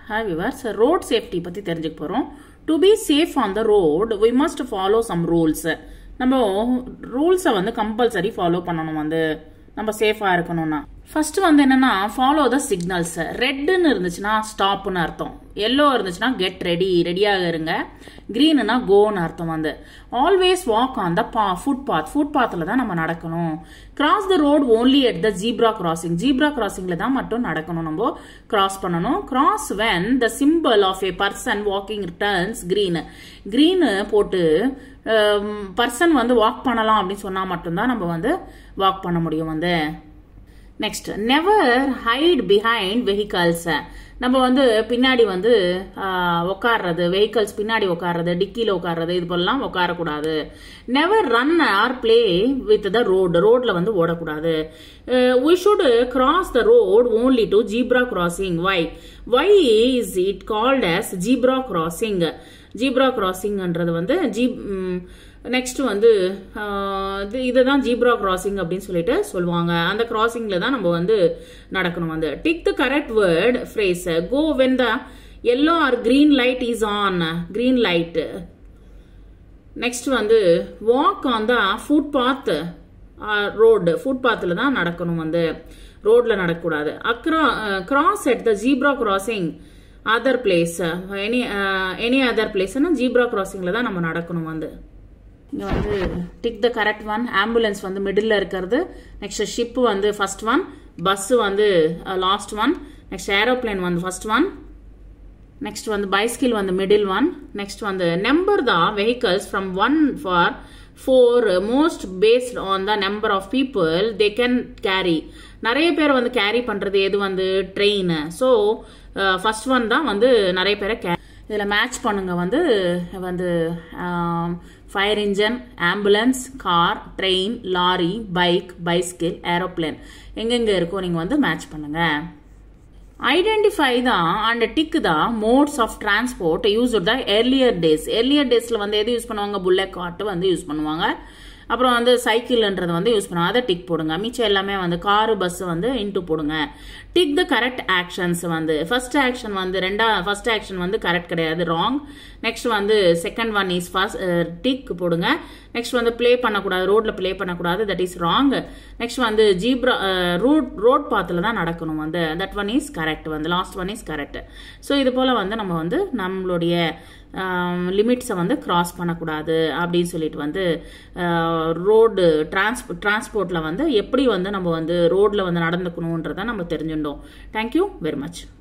have yours road safety பற்றி தெரிஞ்சுக்க போகிறோம் to be safe on the road we must follow some rules நம்ம ரூல்ஸை வந்து கம்பல்சரி ஃபாலோ பண்ணணும் வந்து நம்ம சேஃபாக இருக்கணும்னா ஃபர்ஸ்ட் வந்து என்னன்னா ஃபாலோ த சிக்னல்ஸ் ரெட்டுன்னு இருந்துச்சுன்னா ஸ்டாப்னு அர்த்தம் எல்லோ இருந்துச்சுன்னா கெட் ரெடி ரெடியாக இருங்க க்ரீனுனா கோன்னு அர்த்தம் வந்து ஆல்வேஸ் வாக் ஆன் த பா ஃபுட் பாத் ஃபுட் பாத்தில் தான் நம்ம நடக்கணும் cross the road only at the zebra crossing zebra கிராசிங்கில் தான் மட்டும் நடக்கணும் நம்ம கிராஸ் பண்ணணும் cross when the symbol of a person walking turns green green போட்டு பர்சன் வந்து வாக் பண்ணலாம் அப்படின்னு சொன்னால் மட்டும்தான் நம்ம வந்து வாக் பண்ண முடியும் வந்து next never hide behind vehicles நம்ம வந்து பின்னாடி வந்து உட்காடுறது வெஹிக்கல்ஸ் பின்னாடி உட்காடுறது டிக்கியில் உட்காடுறது இது போலலாம் உட்காரக்கூடாது never run or play with the road ரோட்ல வந்து ஓடக்கூடாது we should cross the road only to zebra crossing why why is it called as zebra crossing zebra கிராசிங்ன்றது வந்து ஜீப் நெக்ஸ்ட் வந்து இது இதுதான் ஜீப்ரா கிராசிங் அப்படின்னு சொல்லிட்டு சொல்லுவாங்க அந்த கிராசிங்ல தான் நம்ம வந்து நடக்கணும் வந்து tick the correct word phrase go when the yellow or green light is on green light next வந்து walk on the footpath road ஃபுட் பாத்தில் தான் நடக்கணும் வந்து ரோட்ல நடக்கக்கூடாது across cross at the zebra crossing other place any any other பிளேஸ்னா zebra கிராசிங்ல தான் நம்ம நடக்கணும் வந்து இங்கே வந்து tick the correct one ambulance வந்து மிடில் இருக்கிறது நெக்ஸ்ட் ஷிப்பு வந்து ஃபர்ஸ்ட் ஒன் பஸ்ஸு வந்து லாஸ்ட் ஒன் நெக்ஸ்ட் ஏரோப்ளேன் வந்து ஃபர்ஸ்ட் ஒன் நெக்ஸ்ட் வந்து பைஸ்கில் வந்து மிடில் ஒன் நெக்ஸ்ட் வந்து number the vehicles from one for four most based on the number of people they can carry நிறைய பேர் வந்து carry பண்ணுறது எது வந்து ட்ரெயின் ஸோ ஃபர்ஸ்ட் ஒன் தான் வந்து நிறைய பேரை கே இதில் மேட்ச் பண்ணுங்க வந்து வந்து fire engine ambulance car train lorry bike bicycle aeroplane எங்கெங்க இருக்கோ நீங்கள் வந்து மேட்ச் பண்ணுங்க ஐடென்டிஃபை தான் அண்ட் டிக் தான் modes of transport use the earlier days earlier டேஸில் வந்து எது யூஸ் பண்ணுவாங்க புல்லட் காட்டு வந்து யூஸ் பண்ணுவாங்க அப்புறம் வந்து சைக்கிள்ன்றது வந்து யூஸ் பண்ணுவாங்க அதை டிக் போடுங்க மிச்சம் எல்லாமே வந்து காரு பஸ் வந்து இன்ட்டு போடுங்க டிக் த கரெக்ட் ஆக்ஷன்ஸ் வந்து ஃபர்ஸ்ட் ஆக்ஷன் வந்து ரெண்டா ஃபர்ஸ்ட் ஆக்ஷன் வந்து கரெக்ட் கிடையாது ராங் நெக்ஸ்ட் வந்து second one is first tick போடுங்க நெக்ஸ்ட் வந்து ப்ளே பண்ணக்கூடாது ரோட்ல ப்ளே பண்ணக்கூடாது தட் இஸ் ராங் நெக்ஸ்ட் வந்து ஜீப்ரா ரோட் ரோட் பாத்தில் தான் நடக்கணும் வந்து தட் ஒன் இஸ் கரெக்ட் வந்து last one is correct so இது போல் வந்து நம்ம வந்து நம்மளுடைய லிமிட்ஸை வந்து கிராஸ் பண்ணக்கூடாது அப்படின்னு சொல்லிட்டு வந்து ரோடு டிரான்ஸ்போ டிரான்ஸ்போர்ட்டில் வந்து எப்படி வந்து நம்ம வந்து ரோட்டில் வந்து நடந்துக்கணுன்றதை நம்ம தெரிஞ்சுட்டோம் தேங்க்யூ வெரி மச்